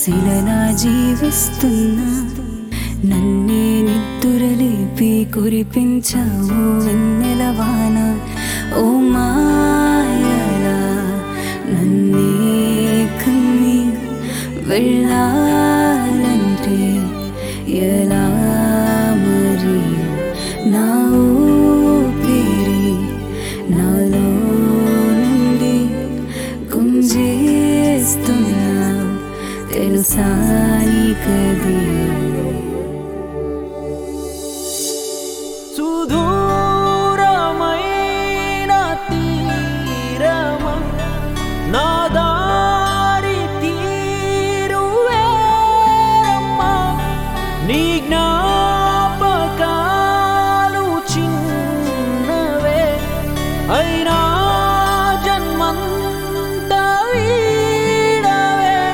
శిలలా జీవిస్తున్నా నన్నే నిద్దురలేపి కురిపించావు వెన్నెలవాన ఓ మాయలా నన్నే కన్ని వెళ్ళాలంటే ఎలా మరి నా ఊపిరి నాలో నుండి గుంజేస్తున్నా తెలుసా నీకది సుదూరమైన తీరమా నా దారి తీరువేరమ్మా నీ జ్ఞాపకాలు చిన్నవే అయినా జన్మంత వీడవే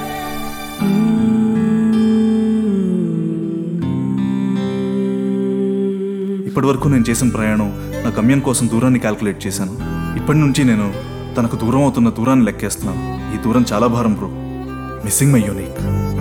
ఇప్పటి వరకు నేను చేసిన ప్రయాణం నా గమ్యం కోసం దూరాన్ని క్యాల్కులేట్ చేశాను ఇప్పటి నుంచి నేను తనకు దూరం అవుతున్న దూరాన్ని లెక్కేస్తున్నాను ఈ దూరం చాలా భారం బ్రో మిస్సింగ్ మై యూనిక్